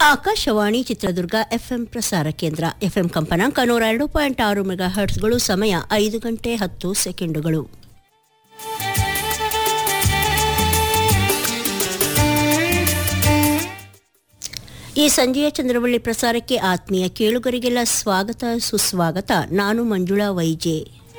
Akashvani Chitradurga FM ಪ್ರಸಾರ ಕೇಂದ್ರ FM ಕಂಪನಾಂಕ ನೂರ ಎರಡು ಪಾಯಿಂಟ್ ಆರು ಮೆಗಾ ಹರ್ಟ್ಸ್ಗಳು ಸಮಯ ಐದು ಗಂಟೆ ಹತ್ತು ಸೆಕೆಂಡುಗಳು ಈ ಸಂಜೆಯ ಚಂದ್ರವಳ್ಳಿ ಪ್ರಸಾರಕ್ಕೆ ಆತ್ಮೀಯ ಕೇಳುಗರಿಗೆಲ್ಲ ಸ್ವಾಗತ ಸುಸ್ವಾಗತ ನಾನು ಮಂಜುಳಾ ವೈಜೆ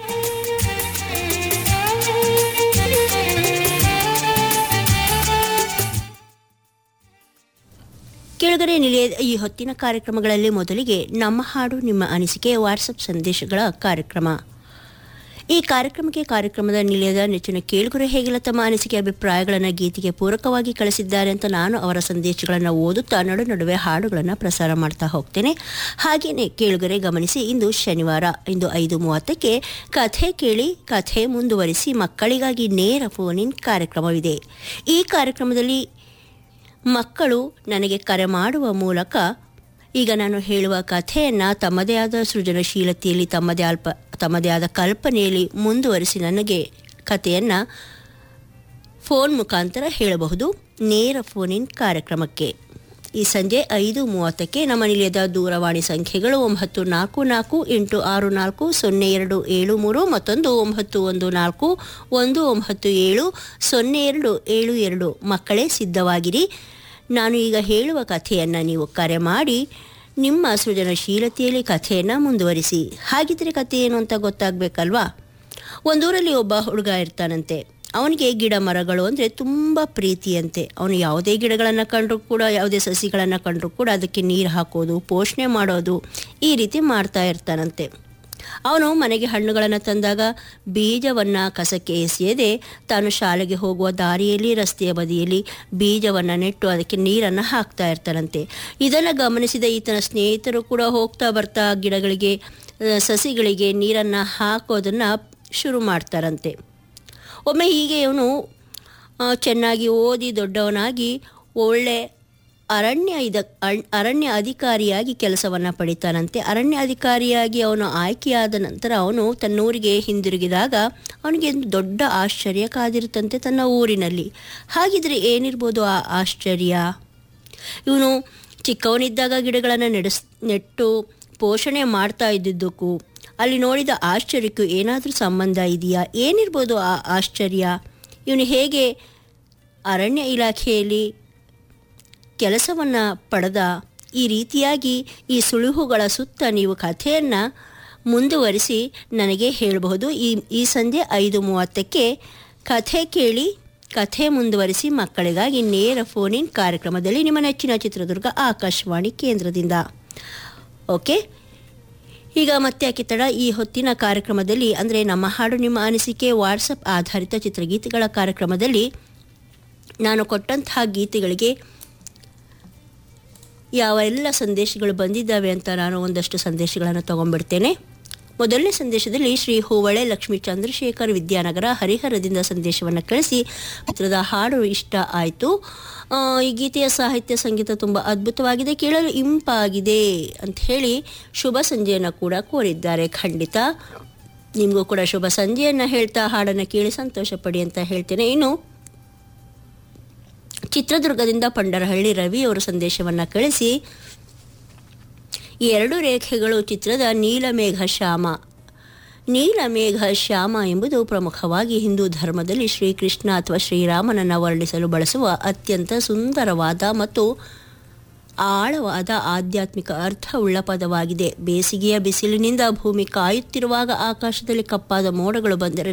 ಕೆಳಗಡೆ ನಿಲಿಯದ ಈ ಹೊತ್ತಿನ ಕಾರ್ಯಕ್ರಮಗಳಲ್ಲಿ ಮೊದಲಿಗೆ ನಮ್ಮ ಹಾಡು ನಿಮ್ಮ ಅನಿಸಿಕೆ ವಾಟ್ಸಪ್ ಸಂದೇಶಗಳ ಕಾರ್ಯಕ್ರಮ ಈ ಕಾರ್ಯಕ್ರಮಕ್ಕೆ ಕಾರ್ಯಕ್ರಮದ ನಿಲಯದ ನೆಚ್ಚಿನ ಕೇಳುಗರು ಹೇಗೆಲ್ಲ ತಮ್ಮ ಅನಿಸಿಕೆ ಅಭಿಪ್ರಾಯಗಳನ್ನು ಗೀತೆಗೆ ಪೂರಕವಾಗಿ ಕಳಿಸಿದ್ದಾರೆ ಅಂತ ನಾನು ಅವರ ಸಂದೇಶಗಳನ್ನು ಓದುತ್ತಾ ನಡು ನಡುವೆ ಹಾಡುಗಳನ್ನು ಪ್ರಸಾರ ಮಾಡ್ತಾ ಹೋಗ್ತೇನೆ ಹಾಗೆಯೇ ಕೇಳುಗರೆ ಗಮನಿಸಿ ಇಂದು ಶನಿವಾರ ಇಂದು ಐದು ಮೂವತ್ತಕ್ಕೆ ಕಥೆ ಕೇಳಿ ಕಥೆ ಮುಂದುವರಿಸಿ ಮಕ್ಕಳಿಗಾಗಿ ನೇರ ಫೋನ್ ಇನ್ ಕಾರ್ಯಕ್ರಮವಿದೆ ಈ ಕಾರ್ಯಕ್ರಮದಲ್ಲಿ ಮಕ್ಕಳು ನನಗೆ ಕರೆ ಮಾಡುವ ಮೂಲಕ ಈಗ ನಾನು ಹೇಳುವ ಕಥೆಯನ್ನು ತಮ್ಮದೇ ಆದ ಸೃಜನಶೀಲತೆಯಲ್ಲಿ ತಮ್ಮದೇ ಅಲ್ಪ ತಮ್ಮದೇ ಆದ ಕಲ್ಪನೆಯಲ್ಲಿ ಮುಂದುವರಿಸಿ ನನಗೆ ಕಥೆಯನ್ನು ಫೋನ್ ಮುಖಾಂತರ ಹೇಳಬಹುದು ನೇರ ಫೋನ್ ಇನ್ ಕಾರ್ಯಕ್ರಮಕ್ಕೆ ಈ ಸಂಜೆ ಐದು ಮೂವತ್ತಕ್ಕೆ ನಮ್ಮ ನಿಲಯದ ದೂರವಾಣಿ ಸಂಖ್ಯೆಗಳು ಒಂಬತ್ತು ನಾಲ್ಕು ನಾಲ್ಕು ಎಂಟು ಆರು ನಾಲ್ಕು ಸೊನ್ನೆ ಎರಡು ಏಳು ಮೂರು ಮತ್ತೊಂದು ಒಂಬತ್ತು ಒಂದು ನಾಲ್ಕು ಒಂದು ಒಂಬತ್ತು ಏಳು ಸೊನ್ನೆ ಎರಡು ಏಳು ಎರಡು ಮಕ್ಕಳೇ ಸಿದ್ಧವಾಗಿರಿ ನಾನು ಈಗ ಹೇಳುವ ಕಥೆಯನ್ನು ನೀವು ಕರೆ ಮಾಡಿ ನಿಮ್ಮ ಸೃಜನಶೀಲತೆಯಲ್ಲಿ ಕಥೆಯನ್ನು ಮುಂದುವರಿಸಿ ಹಾಗಿದ್ರೆ ಕಥೆ ಏನು ಅಂತ ಗೊತ್ತಾಗಬೇಕಲ್ವಾ ಒಂದೂರಲ್ಲಿ ಒಬ್ಬ ಹುಡುಗ ಇರ್ತಾನಂತೆ ಅವನಿಗೆ ಗಿಡ ಮರಗಳು ಅಂದರೆ ತುಂಬ ಪ್ರೀತಿಯಂತೆ ಅವನು ಯಾವುದೇ ಗಿಡಗಳನ್ನು ಕಂಡರೂ ಕೂಡ ಯಾವುದೇ ಸಸಿಗಳನ್ನು ಕಂಡರೂ ಕೂಡ ಅದಕ್ಕೆ ನೀರು ಹಾಕೋದು ಪೋಷಣೆ ಮಾಡೋದು ಈ ರೀತಿ ಮಾಡ್ತಾ ಇರ್ತಾನಂತೆ ಅವನು ಮನೆಗೆ ಹಣ್ಣುಗಳನ್ನು ತಂದಾಗ ಬೀಜವನ್ನು ಕಸಕ್ಕೆ ಎಸೆಯದೆ ತಾನು ಶಾಲೆಗೆ ಹೋಗುವ ದಾರಿಯಲ್ಲಿ ರಸ್ತೆಯ ಬದಿಯಲ್ಲಿ ಬೀಜವನ್ನು ನೆಟ್ಟು ಅದಕ್ಕೆ ನೀರನ್ನು ಹಾಕ್ತಾ ಇರ್ತಾನಂತೆ ಇದನ್ನು ಗಮನಿಸಿದ ಈತನ ಸ್ನೇಹಿತರು ಕೂಡ ಹೋಗ್ತಾ ಬರ್ತಾ ಗಿಡಗಳಿಗೆ ಆ, ಸಸಿಗಳಿಗೆ ನೀರನ್ನು ಹಾಕೋದನ್ನು ಶುರು ಮಾಡ್ತಾರಂತೆ ಒಮ್ಮೆ ಹೀಗೆ ಇವನು ಆ, ಚೆನ್ನಾಗಿ ಓದಿ ದೊಡ್ಡವನಾಗಿ ಒಳ್ಳೆ ಅರಣ್ಯ ಇದ ಅಣ್- ಅರಣ್ಯ ಅಧಿಕಾರಿಯಾಗಿ ಕೆಲಸವನ್ನು ಪಡಿತಾನಂತೆ ಅರಣ್ಯ ಅಧಿಕಾರಿಯಾಗಿ ಅವನು ಆಯ್ಕೆಯಾದ ನಂತರ ಅವನು ತನ್ನೂರಿಗೆ ಹಿಂದಿರುಗಿದಾಗ ಅವನಿಗೆ ಒಂದು ದೊಡ್ಡ ಆಶ್ಚರ್ಯ ಕಾದಿರುತ್ತಂತೆ ತನ್ನ ಊರಿನಲ್ಲಿ ಹಾಗಿದ್ರೆ ಏನಿರ್ಬೋದು ಆ ಆಶ್ಚರ್ಯ ಇವನು ಚಿಕ್ಕವನಿದ್ದಾಗ ಗಿಡಗಳನ್ನು ನಡೆಸ್ ನೆಟ್ಟು ಪೋಷಣೆ ಮಾಡ್ತಾ ಇದ್ದಿದ್ದಕ್ಕೂ ಅಲ್ಲಿ ನೋಡಿದ ಆಶ್ಚರ್ಯಕ್ಕೂ ಏನಾದರೂ ಸಂಬಂಧ ಇದೆಯಾ ಏನಿರ್ಬೋದು ಆ ಆಶ್ಚರ್ಯ ಇವನು ಹೇಗೆ ಅರಣ್ಯ ಇಲಾಖೆಯಲ್ಲಿ ಕೆಲಸವನ್ನು ಪಡೆದ ಈ ರೀತಿಯಾಗಿ ಈ ಸುಳುಹುಗಳ ಸುತ್ತ ನೀವು ಕಥೆಯನ್ನು ಮುಂದುವರಿಸಿ ನನಗೆ ಹೇಳಬಹುದು ಈ ಈ ಸಂಜೆ ಐದು ಮೂವತ್ತಕ್ಕೆ ಕಥೆ ಕೇಳಿ ಕಥೆ ಮುಂದುವರಿಸಿ ಮಕ್ಕಳಿಗಾಗಿ ನೇರ ಫೋನ್ ಇನ್ ಕಾರ್ಯಕ್ರಮದಲ್ಲಿ ನಿಮ್ಮ ನೆಚ್ಚಿನ ಚಿತ್ರದುರ್ಗ ಆಕಾಶವಾಣಿ ಕೇಂದ್ರದಿಂದ ಓಕೆ ಈಗ ಮತ್ತೆ ಯಾಕೆ ತಡ ಈ ಹೊತ್ತಿನ ಕಾರ್ಯಕ್ರಮದಲ್ಲಿ ಅಂದರೆ ನಮ್ಮ ಹಾಡು ನಿಮ್ಮ ಅನಿಸಿಕೆ ವಾಟ್ಸಪ್ ಆಧಾರಿತ ಚಿತ್ರಗೀತೆಗಳ ಕಾರ್ಯಕ್ರಮದಲ್ಲಿ ನಾನು ಕೊಟ್ಟಂತಹ ಗೀತೆಗಳಿಗೆ ಯಾವ ಎಲ್ಲ ಸಂದೇಶಗಳು ಬಂದಿದ್ದಾವೆ ಅಂತ ನಾನು ಒಂದಷ್ಟು ಸಂದೇಶಗಳನ್ನು ತಗೊಂಡ್ಬಿಡ್ತೇನೆ ಮೊದಲನೇ ಸಂದೇಶದಲ್ಲಿ ಶ್ರೀ ಹೂವಳೆ ಲಕ್ಷ್ಮೀ ಚಂದ್ರಶೇಖರ್ ವಿದ್ಯಾನಗರ ಹರಿಹರದಿಂದ ಸಂದೇಶವನ್ನು ಕಳಿಸಿ ಚಿತ್ರದ ಹಾಡು ಇಷ್ಟ ಆಯಿತು ಆ, ಈ ಗೀತೆಯ ಸಾಹಿತ್ಯ ಸಂಗೀತ ತುಂಬ ಅದ್ಭುತವಾಗಿದೆ ಕೇಳಲು ಇಂಪಾಗಿದೆ ಅಂತ ಹೇಳಿ ಶುಭ ಸಂಜೆಯನ್ನು ಕೂಡ ಕೋರಿದ್ದಾರೆ ಖಂಡಿತ ನಿಮಗೂ ಕೂಡ ಶುಭ ಸಂಜೆಯನ್ನು ಹೇಳ್ತಾ ಹಾಡನ್ನು ಕೇಳಿ ಸಂತೋಷ ಪಡಿ ಅಂತ ಹೇಳ್ತೇನೆ ಇನ್ನು ಚಿತ್ರದುರ್ಗದಿಂದ ಪಂಡರಹಳ್ಳಿ ರವಿ ಅವರು ಸಂದೇಶವನ್ನು ಕಳಿಸಿ ಈ ಎರಡು ರೇಖೆಗಳು ಚಿತ್ರದ ನೀಲಮೇಘ ಶ್ಯಾಮ ನೀಲಮೇಘ ಶ್ಯಾಮ ಎಂಬುದು ಪ್ರಮುಖವಾಗಿ ಹಿಂದೂ ಧರ್ಮದಲ್ಲಿ ಶ್ರೀಕೃಷ್ಣ ಅಥವಾ ಶ್ರೀರಾಮನನ್ನು ವರ್ಣಿಸಲು ಬಳಸುವ ಅತ್ಯಂತ ಸುಂದರವಾದ ಮತ್ತು ಆಳವಾದ ಆಧ್ಯಾತ್ಮಿಕ ಅರ್ಥವುಳ್ಳ ಪದವಾಗಿದೆ ಬೇಸಿಗೆಯ ಬಿಸಿಲಿನಿಂದ ಭೂಮಿ ಕಾಯುತ್ತಿರುವಾಗ ಆಕಾಶದಲ್ಲಿ ಕಪ್ಪಾದ ಮೋಡಗಳು ಬಂದರೆ